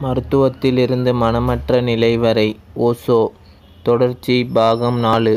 மருத்துவத்திலிருந்து மனமற்ற நிலை வரை ஓஷோ தொடர்ச்சி பாகம் நாலு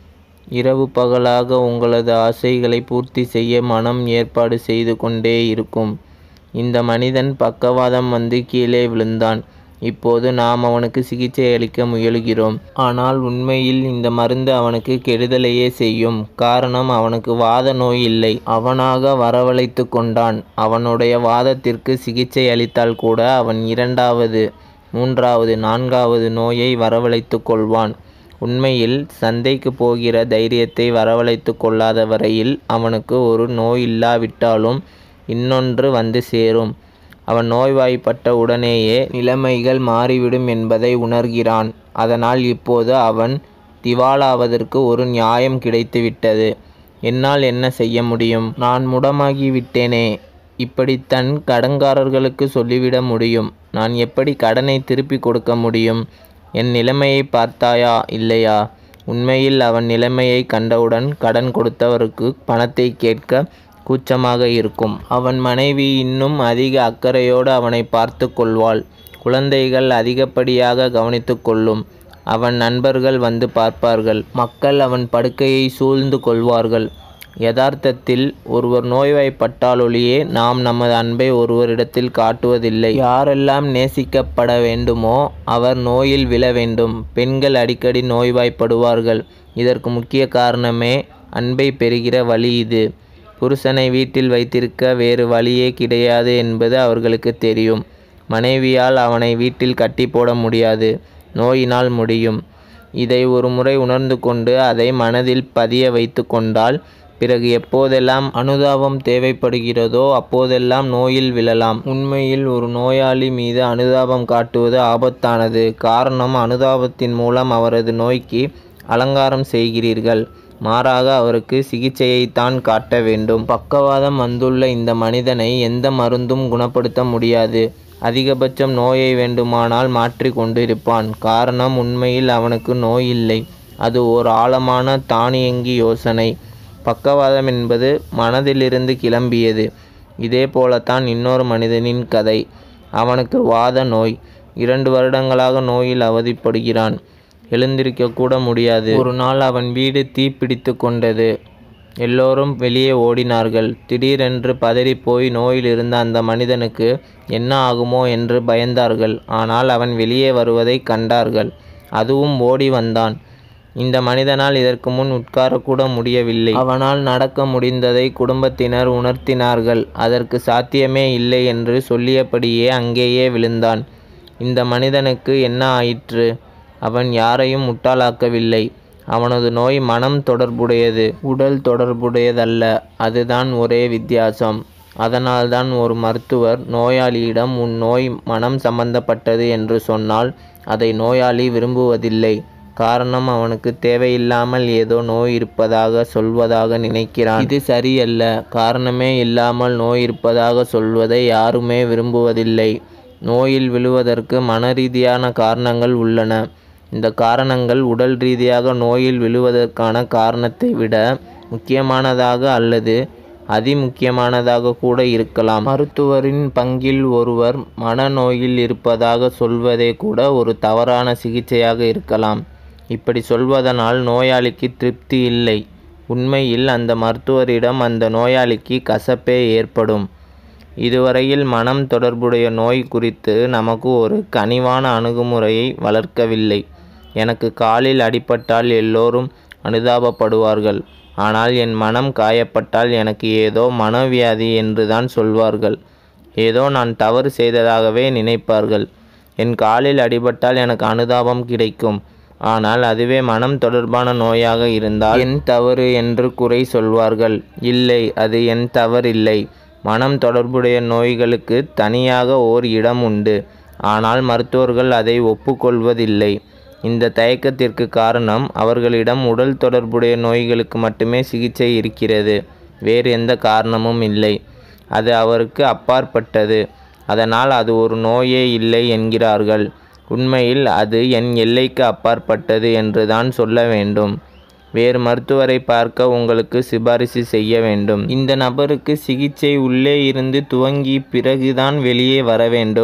இரவு பகலாக உங்களது ஆசைகளை பூர்த்தி செய்ய மனம் ஏற்பாடு செய்து கொண்டே இருக்கும் இந்த மனிதன் பக்கவாதம் வந்து கீழே விழுந்தான் இப்போது நாம் அவனுக்கு சிகிச்சை அளிக்க முயலுகிறோம் ஆனால் உண்மையில் இந்த மருந்து அவனுக்கு கெடுதலையே செய்யும் காரணம் அவனுக்கு வாத நோய் இல்லை அவனாக வரவழைத்து கொண்டான் அவனுடைய வாதத்திற்கு சிகிச்சை அளித்தால் கூட அவன் இரண்டாவது மூன்றாவது நான்காவது நோயை வரவழைத்து கொள்வான் உண்மையில் சந்தைக்கு போகிற தைரியத்தை வரவழைத்து கொள்ளாத வரையில் அவனுக்கு ஒரு நோய் இல்லாவிட்டாலும் இன்னொன்று வந்து சேரும் அவன் நோய்வாய்ப்பட்ட உடனேயே நிலைமைகள் மாறிவிடும் என்பதை உணர்கிறான் அதனால் இப்போது அவன் திவாலாவதற்கு ஒரு நியாயம் கிடைத்துவிட்டது என்னால் என்ன செய்ய முடியும் நான் முடமாகி விட்டேனே இப்படி தன் கடன்காரர்களுக்கு சொல்லிவிட முடியும் நான் எப்படி கடனை திருப்பி கொடுக்க முடியும் என் நிலைமையை பார்த்தாயா இல்லையா உண்மையில் அவன் நிலைமையை கண்டவுடன் கடன் கொடுத்தவருக்கு பணத்தை கேட்க கூச்சமாக இருக்கும் அவன் மனைவி இன்னும் அதிக அக்கறையோடு அவனை பார்த்து கொள்வாள் குழந்தைகள் அதிகப்படியாக கவனித்து கொள்ளும் அவன் நண்பர்கள் வந்து பார்ப்பார்கள் மக்கள் அவன் படுக்கையை சூழ்ந்து கொள்வார்கள் யதார்த்தத்தில் ஒருவர் நோய்வாய்ப்பட்டாலொழியே நாம் நமது அன்பை ஒருவரிடத்தில் காட்டுவதில்லை யாரெல்லாம் நேசிக்கப்பட வேண்டுமோ அவர் நோயில் விழ வேண்டும் பெண்கள் அடிக்கடி நோய்வாய்ப்படுவார்கள் இதற்கு முக்கிய காரணமே அன்பை பெறுகிற வழி இது புருஷனை வீட்டில் வைத்திருக்க வேறு வழியே கிடையாது என்பது அவர்களுக்கு தெரியும் மனைவியால் அவனை வீட்டில் கட்டி போட முடியாது நோயினால் முடியும் இதை ஒரு முறை உணர்ந்து கொண்டு அதை மனதில் பதிய வைத்து கொண்டால் பிறகு எப்போதெல்லாம் அனுதாபம் தேவைப்படுகிறதோ அப்போதெல்லாம் நோயில் விழலாம் உண்மையில் ஒரு நோயாளி மீது அனுதாபம் காட்டுவது ஆபத்தானது காரணம் அனுதாபத்தின் மூலம் அவரது நோய்க்கு அலங்காரம் செய்கிறீர்கள் மாறாக அவருக்கு சிகிச்சையைத்தான் காட்ட வேண்டும் பக்கவாதம் வந்துள்ள இந்த மனிதனை எந்த மருந்தும் குணப்படுத்த முடியாது அதிகபட்சம் நோயை வேண்டுமானால் மாற்றி கொண்டிருப்பான் காரணம் உண்மையில் அவனுக்கு நோய் இல்லை அது ஓர் ஆழமான தானியங்கி யோசனை பக்கவாதம் என்பது மனதிலிருந்து கிளம்பியது இதே போலத்தான் இன்னொரு மனிதனின் கதை அவனுக்கு வாத நோய் இரண்டு வருடங்களாக நோயில் அவதிப்படுகிறான் எழுந்திருக்க கூட முடியாது ஒரு நாள் அவன் வீடு தீப்பிடித்து கொண்டது எல்லோரும் வெளியே ஓடினார்கள் திடீரென்று பதறிப்போய் நோயில் இருந்த அந்த மனிதனுக்கு என்ன ஆகுமோ என்று பயந்தார்கள் ஆனால் அவன் வெளியே வருவதை கண்டார்கள் அதுவும் ஓடி வந்தான் இந்த மனிதனால் இதற்கு முன் உட்காரக்கூட முடியவில்லை அவனால் நடக்க முடிந்ததை குடும்பத்தினர் உணர்த்தினார்கள் அதற்கு சாத்தியமே இல்லை என்று சொல்லியபடியே அங்கேயே விழுந்தான் இந்த மனிதனுக்கு என்ன ஆயிற்று அவன் யாரையும் முட்டாளாக்கவில்லை அவனது நோய் மனம் தொடர்புடையது உடல் தொடர்புடையதல்ல அதுதான் ஒரே வித்தியாசம் அதனால்தான் ஒரு மருத்துவர் நோயாளியிடம் உன் நோய் மனம் சம்பந்தப்பட்டது என்று சொன்னால் அதை நோயாளி விரும்புவதில்லை காரணம் அவனுக்கு தேவையில்லாமல் ஏதோ நோய் இருப்பதாக சொல்வதாக நினைக்கிறான் இது சரியல்ல காரணமே இல்லாமல் நோய் இருப்பதாக சொல்வதை யாருமே விரும்புவதில்லை நோயில் விழுவதற்கு மனரீதியான காரணங்கள் உள்ளன இந்த காரணங்கள் உடல் ரீதியாக நோயில் விழுவதற்கான காரணத்தை விட முக்கியமானதாக அல்லது அதிமுக்கியமானதாக கூட இருக்கலாம் மருத்துவரின் பங்கில் ஒருவர் மனநோயில் இருப்பதாக சொல்வதே கூட ஒரு தவறான சிகிச்சையாக இருக்கலாம் இப்படி சொல்வதனால் நோயாளிக்கு திருப்தி இல்லை உண்மையில் அந்த மருத்துவரிடம் அந்த நோயாளிக்கு கசப்பே ஏற்படும் இதுவரையில் மனம் தொடர்புடைய நோய் குறித்து நமக்கு ஒரு கனிவான அணுகுமுறையை வளர்க்கவில்லை எனக்கு காலில் அடிபட்டால் எல்லோரும் அனுதாபப்படுவார்கள் ஆனால் என் மனம் காயப்பட்டால் எனக்கு ஏதோ மனவியாதி என்றுதான் சொல்வார்கள் ஏதோ நான் தவறு செய்ததாகவே நினைப்பார்கள் என் காலில் அடிபட்டால் எனக்கு அனுதாபம் கிடைக்கும் ஆனால் அதுவே மனம் தொடர்பான நோயாக இருந்தால் என் தவறு என்று குறை சொல்வார்கள் இல்லை அது என் தவறில்லை மனம் தொடர்புடைய நோய்களுக்கு தனியாக ஓர் இடம் உண்டு ஆனால் மருத்துவர்கள் அதை ஒப்புக்கொள்வதில்லை இந்த தயக்கத்திற்கு காரணம் அவர்களிடம் உடல் தொடர்புடைய நோய்களுக்கு மட்டுமே சிகிச்சை இருக்கிறது வேறு எந்த காரணமும் இல்லை அது அவருக்கு அப்பாற்பட்டது அதனால் அது ஒரு நோயே இல்லை என்கிறார்கள் உண்மையில் அது என் எல்லைக்கு அப்பாற்பட்டது என்றுதான் சொல்ல வேண்டும் வேறு மருத்துவரை பார்க்க உங்களுக்கு சிபாரிசு செய்ய வேண்டும் இந்த நபருக்கு சிகிச்சை உள்ளே இருந்து துவங்கி பிறகுதான் வெளியே வர வேண்டும்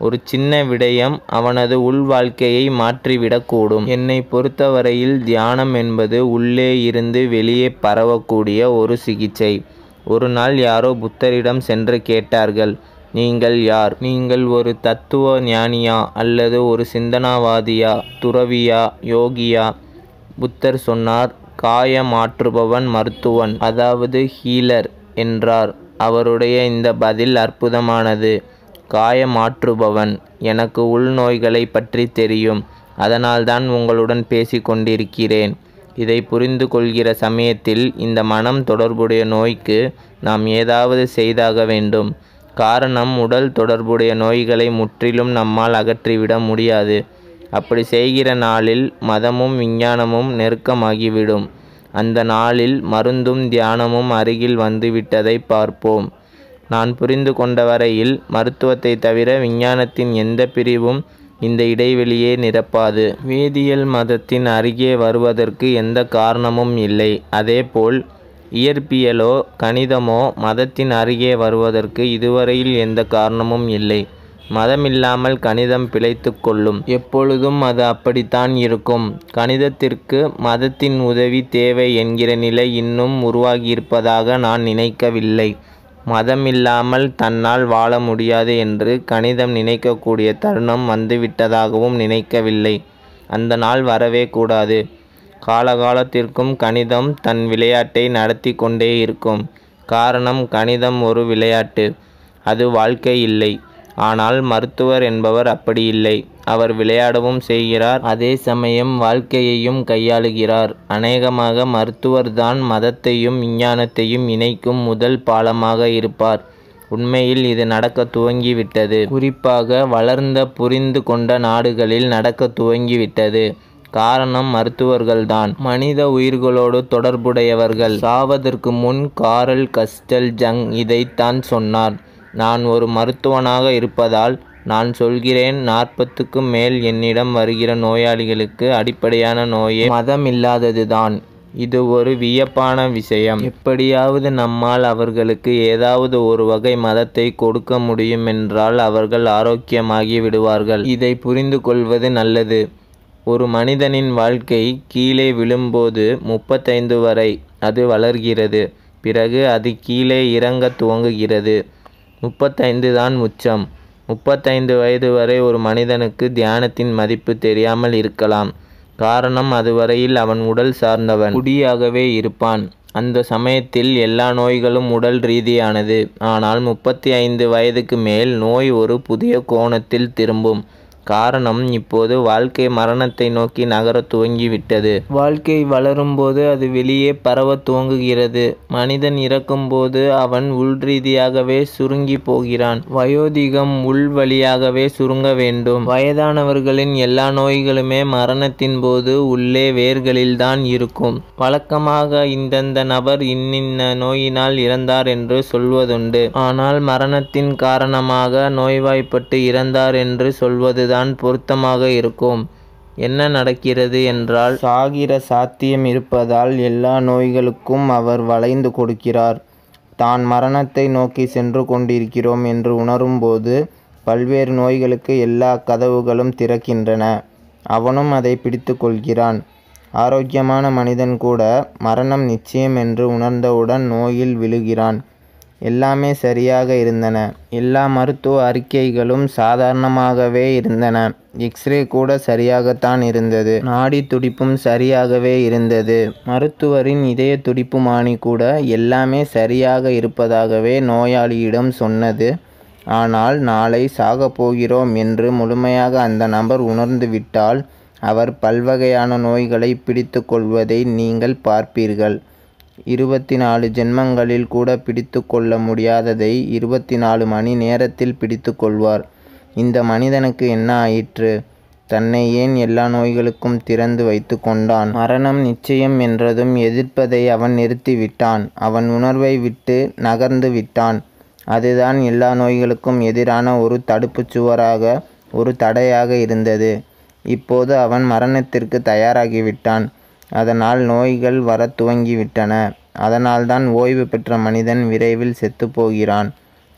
ஒரு சின்ன விடயம் அவனது உள் வாழ்க்கையை மாற்றிவிடக்கூடும் என்னை பொறுத்தவரையில் தியானம் என்பது உள்ளே இருந்து வெளியே பரவக்கூடிய ஒரு சிகிச்சை ஒரு நாள் யாரோ புத்தரிடம் சென்று கேட்டார்கள் நீங்கள் யார் நீங்கள் ஒரு தத்துவ ஞானியா அல்லது ஒரு சிந்தனாவாதியா துறவியா யோகியா புத்தர் சொன்னார் காய மாற்றுபவன் மருத்துவன் அதாவது ஹீலர் என்றார் அவருடைய இந்த பதில் அற்புதமானது காய மாற்றுபவன் எனக்கு உள்நோய்களை பற்றி தெரியும் அதனால்தான் உங்களுடன் பேசிக் கொண்டிருக்கிறேன் இதை புரிந்து கொள்கிற சமயத்தில் இந்த மனம் தொடர்புடைய நோய்க்கு நாம் ஏதாவது செய்தாக வேண்டும் காரணம் உடல் தொடர்புடைய நோய்களை முற்றிலும் நம்மால் அகற்றிவிட முடியாது அப்படி செய்கிற நாளில் மதமும் விஞ்ஞானமும் நெருக்கமாகிவிடும் அந்த நாளில் மருந்தும் தியானமும் அருகில் வந்துவிட்டதை பார்ப்போம் நான் புரிந்து கொண்ட வரையில் மருத்துவத்தை தவிர விஞ்ஞானத்தின் எந்த பிரிவும் இந்த இடைவெளியை நிரப்பாது வேதியியல் மதத்தின் அருகே வருவதற்கு எந்த காரணமும் இல்லை அதேபோல் இயற்பியலோ கணிதமோ மதத்தின் அருகே வருவதற்கு இதுவரையில் எந்த காரணமும் இல்லை மதமில்லாமல் கணிதம் பிழைத்து கொள்ளும் எப்பொழுதும் அது அப்படித்தான் இருக்கும் கணிதத்திற்கு மதத்தின் உதவி தேவை என்கிற நிலை இன்னும் உருவாகியிருப்பதாக நான் நினைக்கவில்லை மதமில்லாமல் தன்னால் வாழ முடியாது என்று கணிதம் நினைக்கக்கூடிய தருணம் வந்துவிட்டதாகவும் நினைக்கவில்லை அந்த நாள் வரவே கூடாது காலகாலத்திற்கும் கணிதம் தன் விளையாட்டை நடத்தி கொண்டே இருக்கும் காரணம் கணிதம் ஒரு விளையாட்டு அது வாழ்க்கை இல்லை ஆனால் மருத்துவர் என்பவர் அப்படி இல்லை அவர் விளையாடவும் செய்கிறார் அதே சமயம் வாழ்க்கையையும் கையாளுகிறார் அநேகமாக மருத்துவர்தான் மதத்தையும் விஞ்ஞானத்தையும் இணைக்கும் முதல் பாலமாக இருப்பார் உண்மையில் இது நடக்க துவங்கிவிட்டது குறிப்பாக வளர்ந்த புரிந்து கொண்ட நாடுகளில் நடக்க துவங்கிவிட்டது காரணம் மருத்துவர்கள்தான் மனித உயிர்களோடு தொடர்புடையவர்கள் சாவதற்கு முன் காரல் கஸ்டல் ஜங் இதைத்தான் சொன்னார் நான் ஒரு மருத்துவனாக இருப்பதால் நான் சொல்கிறேன் நாற்பத்துக்கும் மேல் என்னிடம் வருகிற நோயாளிகளுக்கு அடிப்படையான நோயே மதம் இல்லாததுதான் இது ஒரு வியப்பான விஷயம் எப்படியாவது நம்மால் அவர்களுக்கு ஏதாவது ஒரு வகை மதத்தை கொடுக்க முடியும் என்றால் அவர்கள் ஆரோக்கியமாகி விடுவார்கள் இதை புரிந்து கொள்வது நல்லது ஒரு மனிதனின் வாழ்க்கை கீழே விழும்போது முப்பத்தைந்து வரை அது வளர்கிறது பிறகு அது கீழே இறங்க துவங்குகிறது முப்பத்தைந்து தான் உச்சம் முப்பத்தைந்து வயது வரை ஒரு மனிதனுக்கு தியானத்தின் மதிப்பு தெரியாமல் இருக்கலாம் காரணம் அதுவரையில் அவன் உடல் சார்ந்தவன் குடியாகவே இருப்பான் அந்த சமயத்தில் எல்லா நோய்களும் உடல் ரீதியானது ஆனால் முப்பத்தி ஐந்து வயதுக்கு மேல் நோய் ஒரு புதிய கோணத்தில் திரும்பும் காரணம் இப்போது வாழ்க்கை மரணத்தை நோக்கி நகர துவங்கிவிட்டது வாழ்க்கை வளரும்போது அது வெளியே பரவ துவங்குகிறது மனிதன் இறக்கும்போது அவன் உள் ரீதியாகவே சுருங்கி போகிறான் வயோதிகம் உள் வழியாகவே சுருங்க வேண்டும் வயதானவர்களின் எல்லா நோய்களுமே மரணத்தின் போது உள்ளே வேர்களில்தான் இருக்கும் வழக்கமாக இந்தந்த நபர் இன்னின்ன நோயினால் இறந்தார் என்று சொல்வதுண்டு ஆனால் மரணத்தின் காரணமாக நோய்வாய்ப்பட்டு இறந்தார் என்று சொல்வதுதான் தான் பொருத்தமாக இருக்கும் என்ன நடக்கிறது என்றால் சாகிற சாத்தியம் இருப்பதால் எல்லா நோய்களுக்கும் அவர் வளைந்து கொடுக்கிறார் தான் மரணத்தை நோக்கி சென்று கொண்டிருக்கிறோம் என்று உணரும்போது பல்வேறு நோய்களுக்கு எல்லா கதவுகளும் திறக்கின்றன அவனும் அதை பிடித்து கொள்கிறான் ஆரோக்கியமான மனிதன் கூட மரணம் நிச்சயம் என்று உணர்ந்தவுடன் நோயில் விழுகிறான் எல்லாமே சரியாக இருந்தன எல்லா மருத்துவ அறிக்கைகளும் சாதாரணமாகவே இருந்தன எக்ஸ்ரே கூட சரியாகத்தான் இருந்தது நாடி துடிப்பும் சரியாகவே இருந்தது மருத்துவரின் இதய துடிப்புமானி கூட எல்லாமே சரியாக இருப்பதாகவே நோயாளியிடம் சொன்னது ஆனால் நாளை சாகப் போகிறோம் என்று முழுமையாக அந்த நபர் உணர்ந்துவிட்டால் அவர் பல்வகையான நோய்களை பிடித்து கொள்வதை நீங்கள் பார்ப்பீர்கள் இருபத்தி நாலு ஜென்மங்களில் கூட பிடித்து கொள்ள முடியாததை இருபத்தி நாலு மணி நேரத்தில் பிடித்து கொள்வார் இந்த மனிதனுக்கு என்ன ஆயிற்று தன்னை ஏன் எல்லா நோய்களுக்கும் திறந்து வைத்து கொண்டான் மரணம் நிச்சயம் என்றதும் எதிர்ப்பதை அவன் நிறுத்திவிட்டான் அவன் உணர்வை விட்டு நகர்ந்து விட்டான் அதுதான் எல்லா நோய்களுக்கும் எதிரான ஒரு தடுப்புச் சுவராக ஒரு தடையாக இருந்தது இப்போது அவன் மரணத்திற்கு தயாராகிவிட்டான் அதனால் நோய்கள் வரத் துவங்கிவிட்டன அதனால்தான் ஓய்வு பெற்ற மனிதன் விரைவில் செத்துப்போகிறான்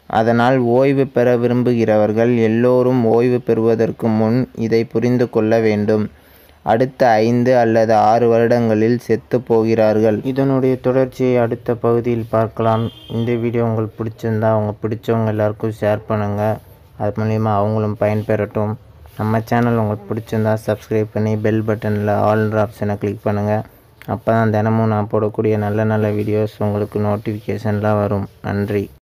அதனால் ஓய்வு பெற விரும்புகிறவர்கள் எல்லோரும் ஓய்வு பெறுவதற்கு முன் இதை புரிந்து கொள்ள வேண்டும் அடுத்த ஐந்து அல்லது ஆறு வருடங்களில் செத்து போகிறார்கள் இதனுடைய தொடர்ச்சியை அடுத்த பகுதியில் பார்க்கலாம் இந்த வீடியோ உங்களுக்கு பிடிச்சிருந்தா அவங்க பிடிச்சவங்க எல்லாருக்கும் ஷேர் பண்ணுங்கள் அது மூலிமா அவங்களும் பயன்பெறட்டும் நம்ம சேனல் உங்களுக்கு பிடிச்சிருந்தா சப்ஸ்கிரைப் பண்ணி பெல் பட்டனில் ஆல்ன்ற ஆப்ஷனை கிளிக் பண்ணுங்கள் அப்போ தான் தினமும் நான் போடக்கூடிய நல்ல நல்ல வீடியோஸ் உங்களுக்கு நோட்டிஃபிகேஷன்லாம் வரும் நன்றி